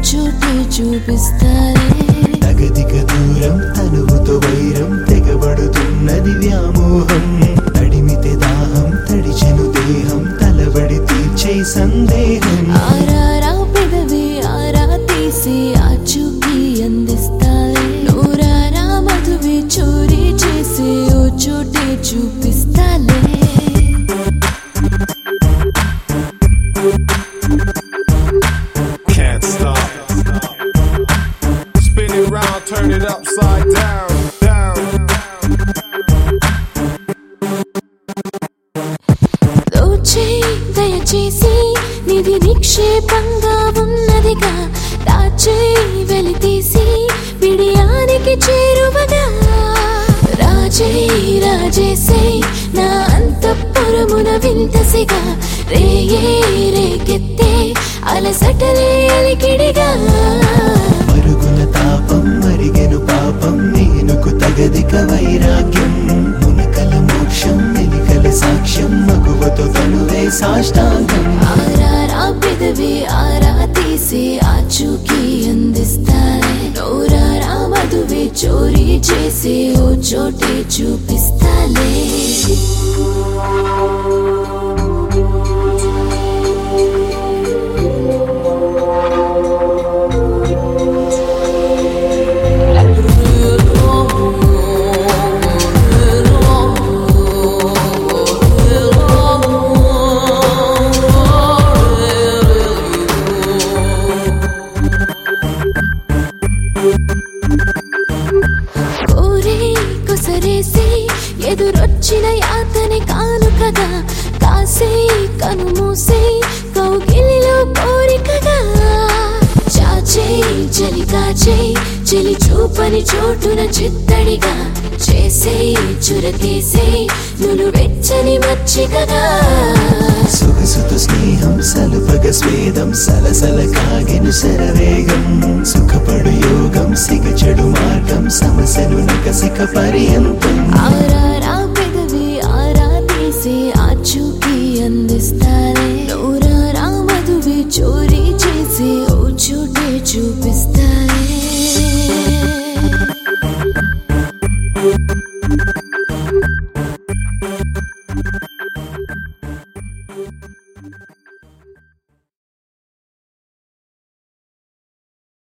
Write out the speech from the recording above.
చోటే చూపిస్తారే తగదిక దూరం తనువుతో వైరం తెగబడుతున్నది వ్యామోహం తడిమితే దాహం తడిచెను దేహం తలబడి తీర్చే సందేహం ఆరారా పెదవి ఆరా తీసి ఆచూకీ అందిస్తారే నూరారా మధువి చోరీ చేసి ఓ చోటే చూపిస్తాలే Can't stop. Spin it round, turn it upside down, down. దోచే దయచేసి నిధి నిక్షేపంగా ఉన్నదిగా దాచే వెలితీసి బిడియానికి చేరువగా రాజే రాజేసే నా అంతఃపురమున వింతసిగా రేయే రేకెత్తే అలసటలే అలికిడిగా మరుగున తాపం మరిగెను పాపం నేనుకు తగదిక వైరాగ్యం మునకల మోక్షం మెలికల సాక్ష్యం మగువతో తనువే సాష్టాంగం ఆరారా పెదవి ఆరా తీసి ఆచూకీ అందిస్తారే నోరారా మధువే చోరీ చేసి ఓ చోటే చూపిస్తాలే కోరే కొసరేసి ఎదురొచ్చిన యాతని కానుకగా కాసే కనుమూసే కౌగిలిలో కోరికగా చాచే చలి కాచే చెలి చూపని చోటున చిత్తడిగా చేసే చురకేసే నులు వెచ్చని మచ్చికగా సొగసుతో స్నేహం సలుపగ స్వేదం సలసల కాగెను శరవేగం సుఖపడు యోగం సిగచెడు మార్గం సమస్యను నకసిక పర్యంతం ఆరారా